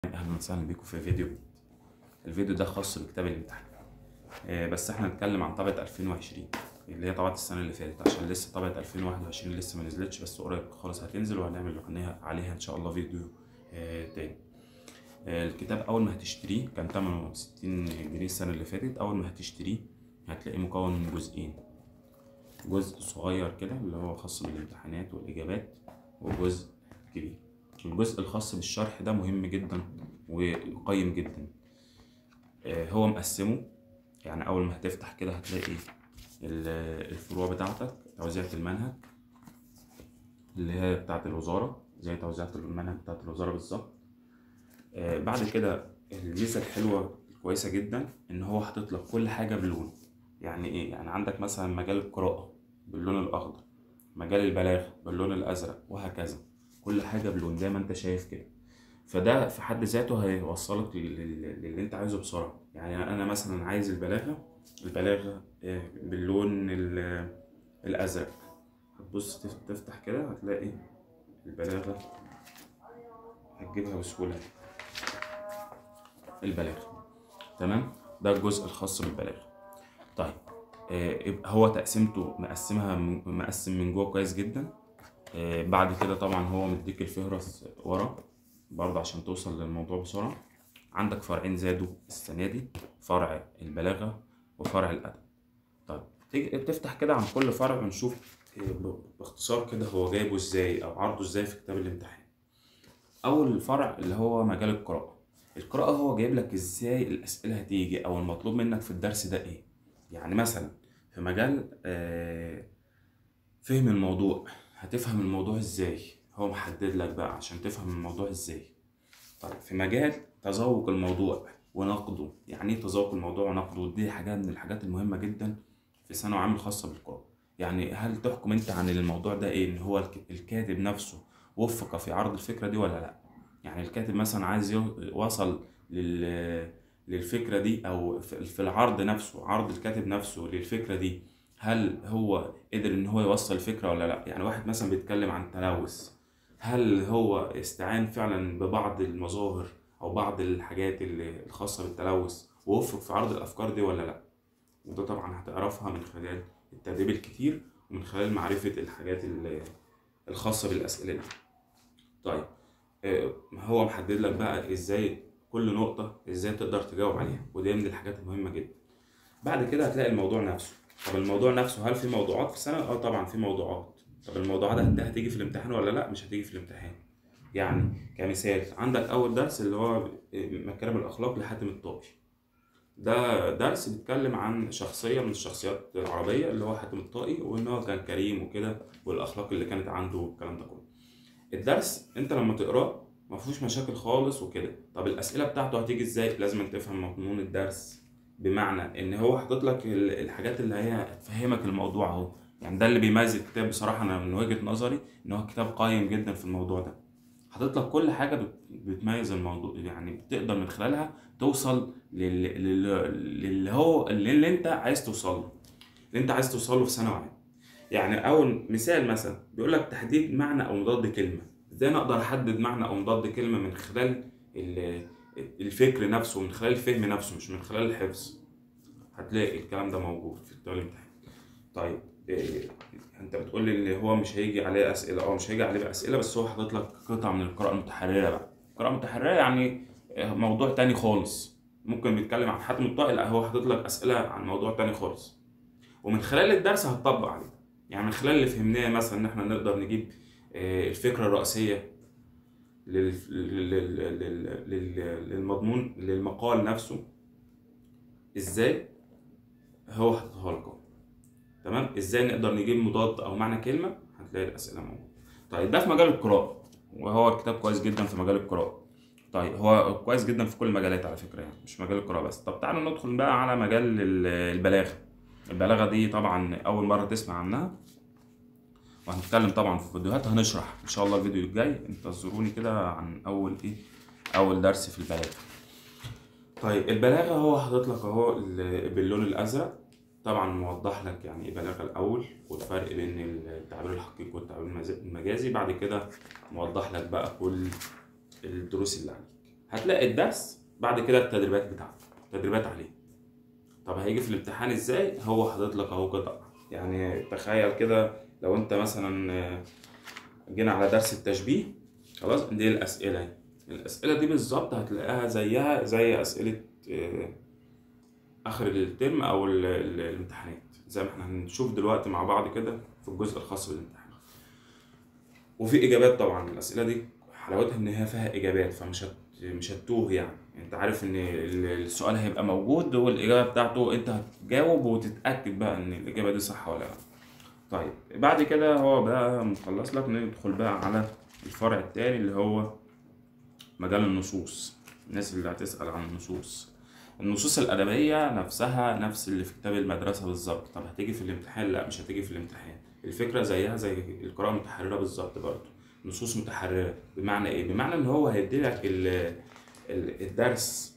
اهلا وسهلا بيكم في فيديو جديد الفيديو ده خاص بكتاب الامتحان آه، بس احنا هنتكلم عن طبعة 2020 اللي هي طبعة السنة اللي فاتت عشان لسه طبعة 2021 لسه ما نزلتش بس قريب خالص هتنزل وهنعمل عليها عليها ان شاء الله فيديو آه، تاني آه، الكتاب اول ما هتشتريه كان ثمنه 60 جنيه السنة اللي فاتت اول ما هتشتريه هتلاقيه مكون من جزئين جزء صغير كده اللي هو خاص بالامتحانات والاجابات وجزء كبير الجزء الخاص بالشرح ده مهم جدا وقيم جدا آه، هو مقسمه يعني اول ما هتفتح كده هتلاقي ال- الفروع بتاعتك توزيعة المنهج اللي هي بتاعت الوزارة زي توزيعة المنهج بتاعت الوزارة بالظبط آه، بعد كده الميزة الحلوة الكويسة جدا إن هو حاطط لك كل حاجة بلون يعني إيه؟ يعني عندك مثلا مجال القراءة باللون الأخضر مجال البلاغة باللون الأزرق وهكذا كل حاجة بلون زي ما أنت شايف كده فده في حد ذاته هيوصلك لل- لل- للي أنت عايزه بسرعة يعني أنا مثلا عايز البلاغة البلاغة آه، باللون ال- الأزرق هتبص تف- تفتح كده هتلاقي البلاغة هتجيبها بسهولة البلاغة تمام ده الجزء الخاص بالبلاغة طيب آه، يبقى هو تقسيمته مقسمها من- مقسم من جوه كويس جدا آه، بعد كده طبعا هو مديك الفهرس ورا برضه عشان توصل للموضوع بسرعة عندك فرعين زادوا السنة دي فرع البلاغة وفرع الأدب طيب تيجي تفتح كده عن كل فرع ونشوف آه، ب- باختصار كده هو جايبه ازاي او عرضه ازاي في كتاب الامتحان اول فرع اللي هو مجال القراءة القراءة هو جايب لك ازاي الاسئلة هتيجي او المطلوب منك في الدرس ده ايه يعني مثلا في مجال آه، فهم الموضوع هتفهم الموضوع ازاي هو محدد لك بقى عشان تفهم الموضوع ازاي طيب في مجال تذوق الموضوع ونقده يعني ايه تذوق الموضوع ونقده دي حاجة من الحاجات المهمة جدا في ثانوي عام خاصة بالقراءة يعني هل تحكم انت عن الموضوع ده ايه ان هو الك- الكاتب نفسه وفق في عرض الفكرة دي ولا لا يعني الكاتب مثلا عايز يو- وصل لل للفكرة دي او في في العرض نفسه عرض الكاتب نفسه للفكرة دي هل هو قدر ان هو يوصل الفكرة ولا لا يعني واحد مثلا بيتكلم عن التلوث هل هو استعان فعلا ببعض المظاهر او بعض الحاجات اللي الخاصة بالتلوث ووفق في عرض الافكار دي ولا لا وده طبعا هتعرفها من خلال التدريب الكتير ومن خلال معرفة الحاجات ال- الخاصة بالأسئلة دي طيب آه، هو محدد لك بقى ازاي كل نقطة ازاي تقدر تجاوب عليها ودي من الحاجات المهمة جدا بعد كده هتلاقي الموضوع نفسه طب الموضوع نفسه هل في موضوعات في السنة؟ اه طبعا في موضوعات طب الموضوعات دي هتيجي في الامتحان ولا لا؟ مش هتيجي في الامتحان يعني كمثال عندك أول درس اللي هو مكارم الأخلاق لحاتم الطائي ده درس بيتكلم عن شخصية من الشخصيات العربية اللي هو حاتم الطائي وإن هو كان كريم وكده والأخلاق اللي كانت عنده والكلام ده كله الدرس أنت لما تقراه ما فيهوش مشاكل خالص وكده طب الأسئلة بتاعته هتيجي إزاي لازم تفهم مضمون الدرس بمعنى إن هو حاطط لك ال- الحاجات اللي هي تفهمك الموضوع أهو يعني ده اللي بيميز الكتاب بصراحة أنا من وجهة نظري إن هو كتاب قايم جدا في الموضوع ده حاطط لك كل حاجة بت- بتميز الموضوع يعني بتقدر من خلالها توصل لل- لل- للي هو اللي, اللي انت عايز توصل له اللي انت عايز توصل له في ثانوي عام يعني اول مثال مثلا بيقول لك تحديد معنى او مضاد كلمه ازاي انا اقدر احدد معنى او مضاد كلمه من خلال ال- الفكر نفسه من خلال الفهم نفسه مش من خلال الحفظ هتلاقي الكلام ده موجود في كتاب الامتحان طيب إيه انت بتقول لي ان هو مش هيجي عليه اسئله اه مش هيجي عليه اسئله بس هو حاطط لك قطع من القراءه المتحرره بقى القراءه المتحرره يعني موضوع تاني خالص ممكن بيتكلم عن حاتم الطائي لا هو حاطط لك اسئله عن موضوع تاني خالص ومن خلال الدرس هتطبق عليه يعني من خلال اللي فهمناه مثلا ان احنا نقدر نجيب آه، الفكره الرئيسيه لل- لل- لل- لل- لل- للمضمون للمقال نفسه ازاي هو حاططها لك اهو تمام ازاي نقدر نجيب مضاد او معنى كلمه هتلاقي الاسئله موجوده طيب ده في مجال القراءه وهو الكتاب كويس جدا في مجال القراءه طيب هو كويس جدا في كل المجالات على فكره يعني مش مجال القراءه بس طب تعالوا ندخل بقى على مجال ال- البلاغه البلاغه دي طبعا اول مره تسمع عنها وهنتكلم طبعا في فيديوهات هنشرح ان شاء الله الفيديو الجاي انتظروني كده عن اول ايه اول درس في البلاغه طيب البلاغه هو حاطط لك اهو ال- باللون الازرق طبعا موضح لك يعني ايه بلاغه الاول والفرق بين التعبير الحقيقي والتعبير المز- المجازي بعد كده موضح لك بقى كل الدروس اللي عليك هتلاقي الدرس بعد كده التدريبات بتاعته تدريبات عليه طب هيجي في الامتحان ازاي هو حاطط لك اهو قطع يعني تخيل كده لو انت مثلا آه، جينا على درس التشبيه خلاص دي الاسئله اهي. الاسئله دي بالظبط هتلاقيها زيها زي اسئله آه، اخر الترم او ال- ال- الامتحانات زي ما احنا هنشوف دلوقتي مع بعض كده في الجزء الخاص بالامتحان وفي اجابات طبعا الاسئله دي حلاوتها ان هي فيها اجابات فمش هت... مش هتتوه يعني انت عارف ان ال- السؤال هيبقى موجود والاجابه بتاعته انت هتجاوب وتتاكد بقى ان الاجابه دي صح ولا لا طيب بعد كده هو بقى مخلص لك ندخل بقى على الفرع التاني اللي هو مجال النصوص الناس اللي هتسأل عن النصوص النصوص الأدبية نفسها نفس اللي في كتاب المدرسة بالظبط طب هتيجي في الامتحان لا مش هتيجي في الامتحان الفكرة زيها زي القراءة المتحررة بالظبط برضه نصوص متحررة بمعنى ايه؟ بمعنى ان هو هيديلك ال- ال- الدرس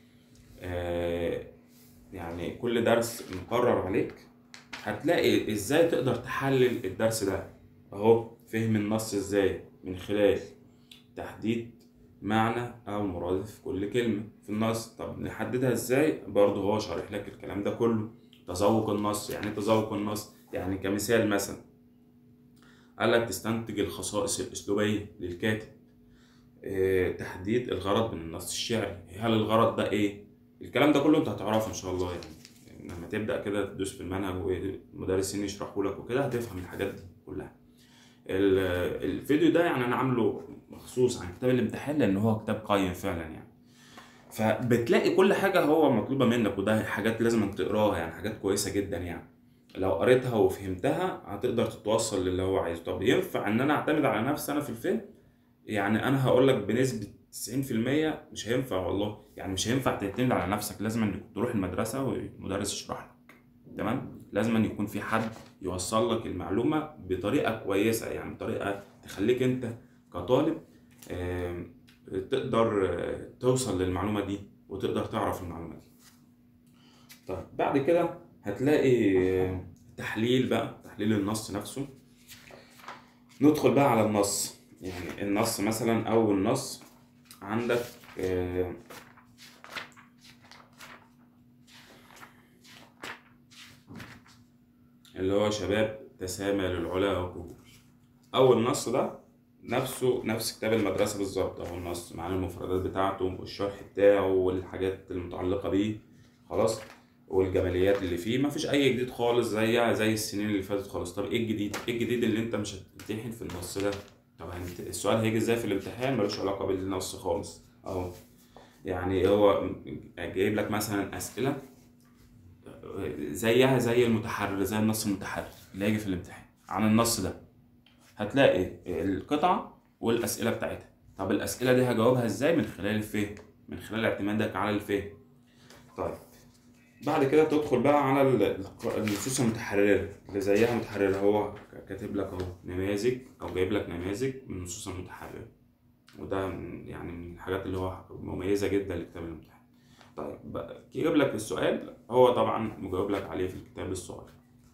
آه، يعني كل درس مقرر عليك هتلاقي ازاي تقدر تحلل الدرس ده اهو فهم النص ازاي من خلال تحديد معنى او مرادف كل كلمة في النص طب نحددها ازاي برضه هو شارح لك الكلام ده كله تذوق النص يعني إيه تذوق النص يعني كمثال مثلا قال لك تستنتج الخصائص الأسلوبية للكاتب آه، تحديد الغرض من النص الشعري هل الغرض ده ايه الكلام ده كله انت هتعرفه ان شاء الله يعني لما تبدا كده تدوس في المنهج والمدرسين يشرحوا لك وكده هتفهم الحاجات دي كلها ال- الفيديو ده يعني انا عامله مخصوص عن كتاب الامتحان لان هو كتاب قيم فعلا يعني فبتلاقي كل حاجه هو مطلوبه منك وده حاجات لازم تقراها يعني حاجات كويسه جدا يعني لو قريتها وفهمتها هتقدر تتوصل للي هو عايزه طب ينفع ان انا اعتمد على نفسي انا في الفهم يعني انا هقول لك بنسبه 90% مش هينفع والله يعني مش هينفع تعتمد على نفسك لازم أن تروح المدرسه والمدرس يشرح لك تمام لازم أن يكون في حد يوصل لك المعلومه بطريقه كويسه يعني بطريقه تخليك انت كطالب آم، تقدر آه، توصل للمعلومه دي وتقدر تعرف المعلومه دي طيب بعد كده هتلاقي آه، تحليل بقى تحليل النص نفسه ندخل بقى على النص يعني النص مثلا او النص عندك آه، اللي هو شباب تسامى للعلا والقبول اول نص ده نفسه نفس كتاب المدرسة بالظبط اهو النص مع المفردات بتاعته والشرح بتاعه والحاجات المتعلقة بيه خلاص والجماليات اللي فيه مفيش اي جديد خالص زي زي السنين اللي فاتت خالص طب ايه الجديد ايه الجديد اللي انت مش هتمتحن في النص ده طب هنت- السؤال هيجي ازاي في الامتحان ملوش علاقة بالنص خالص اهو يعني هو جايب لك مثلا اسئلة زيها زي المتحرر زي النص المتحرر اللي هيجي في الامتحان عن النص ده هتلاقي القطعة والأسئلة بتاعتها طب الأسئلة دي هجاوبها ازاي من خلال الفهم من خلال اعتمادك على الفهم طيب بعد كده تدخل بقى على ال- النصوص المتحررة اللي زيها متحررة هو كاتب لك اهو نماذج أو جايب لك نماذج من النصوص المتحررة وده من- يعني من الحاجات اللي هو مميزة جدا لكتاب الامتحان طيب بقى يجيب لك السؤال هو طبعا مجاوب لك عليه في الكتاب الصغير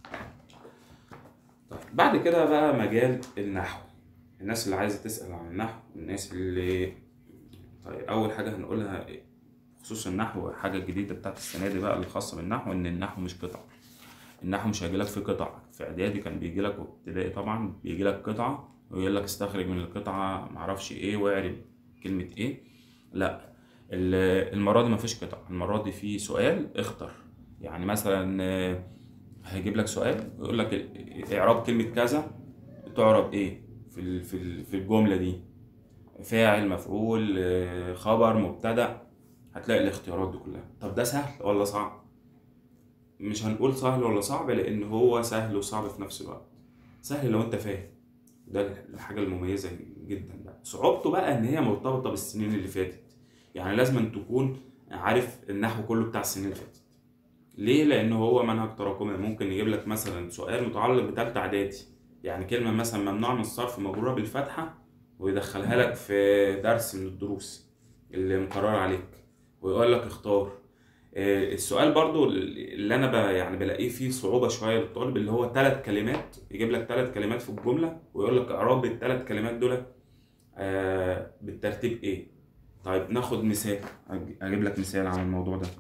طيب بعد كده بقى مجال النحو الناس اللي عايزة تسأل عن النحو الناس اللي طيب أول حاجة هنقولها بخصوص النحو حاجة جديدة بتاعت السنة دي بقى الخاصة بالنحو إن النحو مش قطع النحو مش هيجيلك في قطع في إعدادي كان بيجيلك وابتدائي طبعا بيجيلك قطعة ويقول لك استخرج من القطعة معرفش إيه واعرب كلمة إيه لا ال- المرة دي مفيش قطع المرة دي في سؤال اختر يعني مثلا آه، هيجيب لك سؤال ويقول لك ال- اعراب كلمة كذا تعرب ايه في ال- في ال- في الجملة دي فاعل مفعول آه، خبر مبتدأ هتلاقي الاختيارات دي كلها طب ده سهل ولا صعب مش هنقول سهل ولا صعب لان هو سهل وصعب في نفس الوقت سهل لو انت فاهم ده الحاجة المميزة جدا بقى صعوبته بقى ان هي مرتبطة بالسنين اللي فاتت يعني لازم أن تكون عارف النحو كله بتاع السنين اللي فاتت ليه لان هو منهج تراكمي ممكن يجيب لك مثلا سؤال متعلق بتالتة اعدادي يعني كلمة مثلا ممنوع من الصرف مجرورة بالفتحة ويدخلها لك في درس من الدروس اللي مقرر عليك ويقول لك اختار آه، السؤال برضو اللي انا ب- يعني بلاقيه فيه صعوبة شوية للطالب اللي هو ثلاث كلمات يجيب لك ثلاث كلمات في الجملة ويقول لك اعراب الثلاث كلمات دول آه، بالترتيب ايه طيب ناخد مثال أج- اجيب لك مثال على الموضوع ده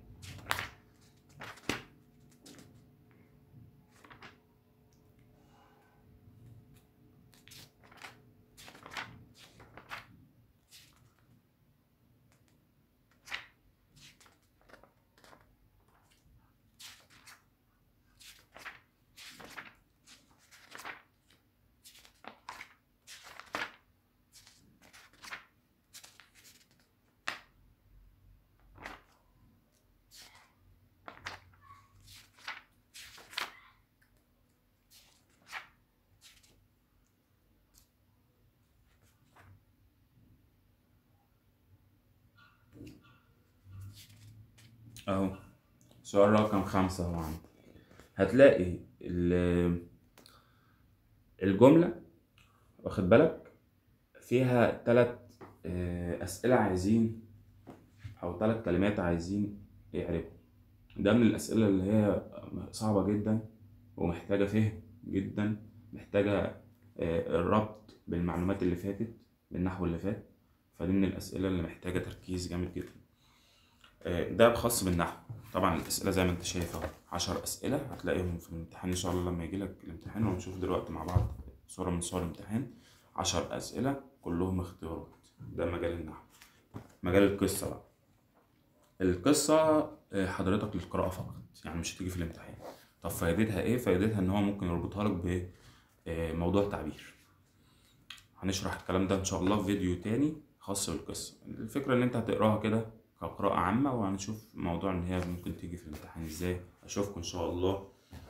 اهو سؤال رقم خمسة اهو عندك هتلاقي ال- الجملة واخد بالك فيها تلات آه، أسئلة عايزين أو تلات كلمات عايزين يعرفوا ده من الأسئلة اللي هي صعبة جدا ومحتاجة فهم جدا محتاجة آه، الربط بالمعلومات اللي فاتت بالنحو اللي فات فدي من الأسئلة اللي محتاجة تركيز جامد جدا آه، ده خاص بالنحو طبعا الأسئلة زي ما أنت شايف أهو عشر أسئلة هتلاقيهم في الامتحان إن شاء الله لما يجيلك الامتحان وهنشوف دلوقتي مع بعض صورة من صور الامتحان عشر أسئلة كلهم اختيارات ده مجال النحو مجال القصة بقى القصة آه، حضرتك للقراءة فقط يعني مش هتيجي في الامتحان طب فايدتها ايه؟ فايدتها ان هو ممكن يربطها لك بموضوع تعبير هنشرح الكلام ده ان شاء الله في فيديو تاني خاص بالقصة الفكرة ان انت هتقراها كده كقراءة عامة وهنشوف موضوع ان هي ممكن تيجي في الامتحان ازاي اشوفكم ان شاء الله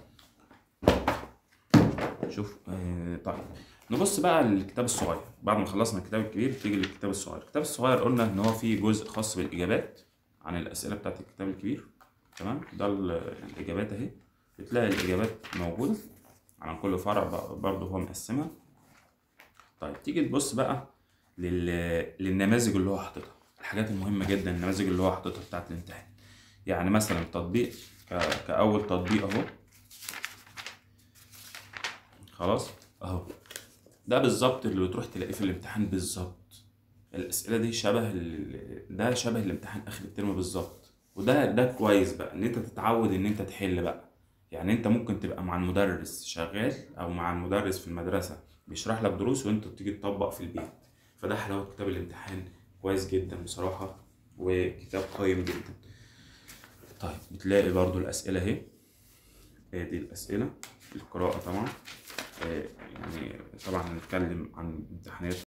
شوف آه طيب نبص بقى للكتاب الصغير بعد ما خلصنا الكتاب الكبير تيجي للكتاب الصغير الكتاب الصغير قلنا ان هو فيه جزء خاص بالاجابات عن الاسئله بتاعت الكتاب الكبير تمام ده ال- الاجابات اهي بتلاقي الاجابات موجوده على كل فرع بقى- برضه هو مقسمها طيب تيجي تبص بقى لل... للنماذج اللي هو حاططها الحاجات المهمه جدا النماذج اللي هو حاططها بتاعت الامتحان يعني مثلا تطبيق ك... كاول تطبيق اهو خلاص اهو ده بالظبط اللي بتروح تلاقيه في الامتحان بالظبط الاسئله دي شبه ال... ده شبه الامتحان اخر الترم بالظبط وده ده كويس بقى ان انت تتعود ان انت تحل بقى يعني انت ممكن تبقى مع المدرس شغال او مع المدرس في المدرسه بيشرح لك دروس وانت بتيجي تطبق في البيت فده حلاوه كتاب الامتحان كويس جدا بصراحه وكتاب قيم جدا طيب بتلاقي برضو الاسئله اهي ادي الاسئله القراءه طبعا آه، يعني طبعا هنتكلم عن امتحانات